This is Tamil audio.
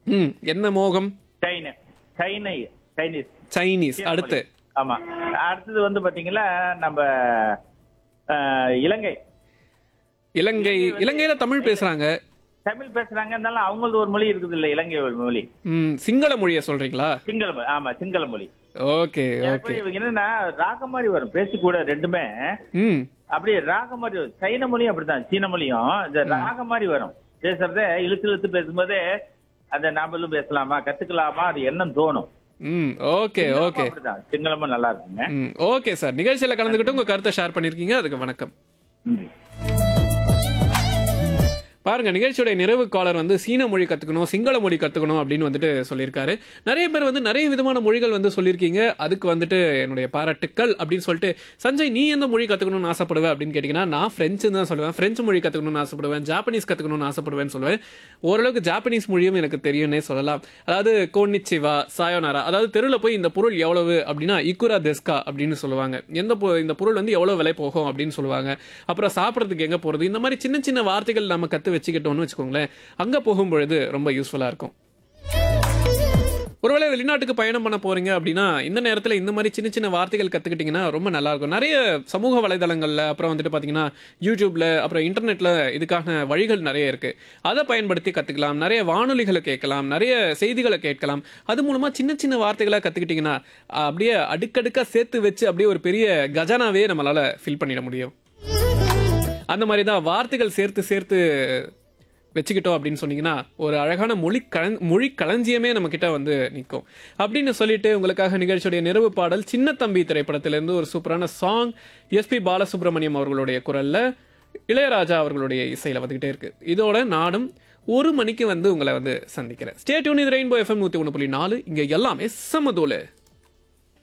ம் என்ன மோகம் சைன சைனை சைனீஸ் சைனீஸ் அடுத்து ஆமா அடுத்தது வந்து பாத்தீங்களா நம்ம அஹ், இலங்கை இலங்கை இலங்கையில தமிழ் பேசுறாங்க தமிழ் பேசுறாங்க இருந்தாலும் அவங்களது ஒரு மொழி இருக்குது இல்ல இலங்கை ஒரு மொழி ம் சிங்கள மொழியை சொல்றீங்களா சிங்கள மொழி ஆமா சிங்கள மொழி ஓகே எனக்கு ஓகே இவங்க என்னன்னா ராகம் மாதிரி வரும் பேசி கூட ரெண்டுமே ம் அப்படியே ராகம் மாதிரி வரும் சைன மொழியும் அப்படித்தான் சீன மொழியும் இந்த ராகம் மாதிரி வரும் பேசுறதே இழுத்து இழுத்து பேசும்போதே அதை நாமளும் பேசலாமா கத்துக்கலாமா அது எண்ணம் தோணும் ம் ஓகே ஓகே அப்படிதான் சிங்களமும் நல்லா இருக்குங்க ம் ஓகே சார் நிகழ்ச்சியில கலந்துக்கிட்டு உங்க கருத்தை ஷேர் பண்ணிருக்கீங்க அதுக்கு வணக்கம் நன்றி. பாருங்க நிகழ்ச்சியோட நிறைவு காலர் வந்து சீன மொழி கத்துக்கணும் சிங்கள மொழி கத்துக்கணும் அப்படின்னு வந்துட்டு சொல்லியிருக்காரு நிறைய பேர் வந்து நிறைய விதமான மொழிகள் வந்து சொல்லியிருக்கீங்க அதுக்கு வந்துட்டு என்னுடைய பாராட்டுக்கள் அப்படின்னு சொல்லிட்டு சஞ்சய் நீ எந்த மொழி கத்துக்கணும்னு ஆசைப்படுவேன் அப்படின்னு கேட்டீங்கன்னா நான் பிரெஞ்சு தான் சொல்லுவேன் பிரெஞ்சு மொழி கத்துக்கணும்னு ஆசைப்படுவேன் ஜாப்பனீஸ் கத்துக்கணும்னு ஆசைப்படுவேன்னு சொல்லுவேன் ஓரளவுக்கு ஜாப்பனீஸ் மொழியும் எனக்கு தெரியும்னே சொல்லலாம் அதாவது கோனிச்சிவா சாயோனாரா அதாவது தெருவில் போய் இந்த பொருள் எவ்வளவு அப்படின்னா இக்குரா தெஸ்கா அப்படின்னு சொல்லுவாங்க எந்த பொ- இந்த பொருள் வந்து எவ்வளவு விலை போகும் அப்படின்னு சொல்லுவாங்க அப்புறம் சாப்பிட்றதுக்கு எங்க போறது இந்த மாதிரி சின்ன சின்ன வார்த்தைகள் நம்ம கத்து வச்சுக்கிட்டோம்னு வச்சுக்கோங்களேன் அங்க போகும்பொழுது ரொம்ப யூஸ்ஃபுல்லா இருக்கும் ஒருவேளை வெளிநாட்டுக்கு பயணம் பண்ண போறீங்க அப்படின்னா இந்த நேரத்தில் இந்த மாதிரி சின்ன சின்ன வார்த்தைகள் கத்துக்கிட்டீங்கன்னா ரொம்ப நல்லா இருக்கும் நிறைய சமூக வலைதளங்கள்ல அப்புறம் வந்துட்டு பாத்தீங்கன்னா யூடியூப்ல அப்புறம் இன்டர்நெட்ல இதுக்கான வழிகள் நிறைய இருக்கு அதை பயன்படுத்தி கத்துக்கலாம் நிறைய வானொலிகளை கேட்கலாம் நிறைய செய்திகளை கேட்கலாம் அது மூலமா சின்ன சின்ன வார்த்தைகளை கத்துக்கிட்டீங்கன்னா அப்படியே அடுக்கடுக்கா சேர்த்து வச்சு அப்படியே ஒரு பெரிய கஜானாவே நம்மளால ஃபில் பண்ணிட முடியும் அந்த மாதிரி தான் வார்த்தைகள் சேர்த்து சேர்த்து வச்சுக்கிட்டோம் அப்படின்னு சொன்னீங்கன்னா ஒரு அழகான மொழி கலன் மொழி களஞ்சியமே நம்ம கிட்ட வந்து நிற்கும் அப்படின்னு சொல்லிட்டு உங்களுக்காக நிகழ்ச்சியுடைய நிறைவு பாடல் சின்ன தம்பி திரைப்படத்திலிருந்து ஒரு சூப்பரான சாங் எஸ்பி பாலசுப்ரமணியம் அவர்களுடைய குரல்ல இளையராஜா அவர்களுடைய இசையில வந்துகிட்டே இருக்கு இதோட நானும் ஒரு மணிக்கு வந்து உங்களை வந்து சந்திக்கிறேன் ஸ்டேட் யூனிட் ரெயின்போ எஃப்எம் நூத்தி ஒன்று புள்ளி நாலு இங்க எல்லாமே சமதோல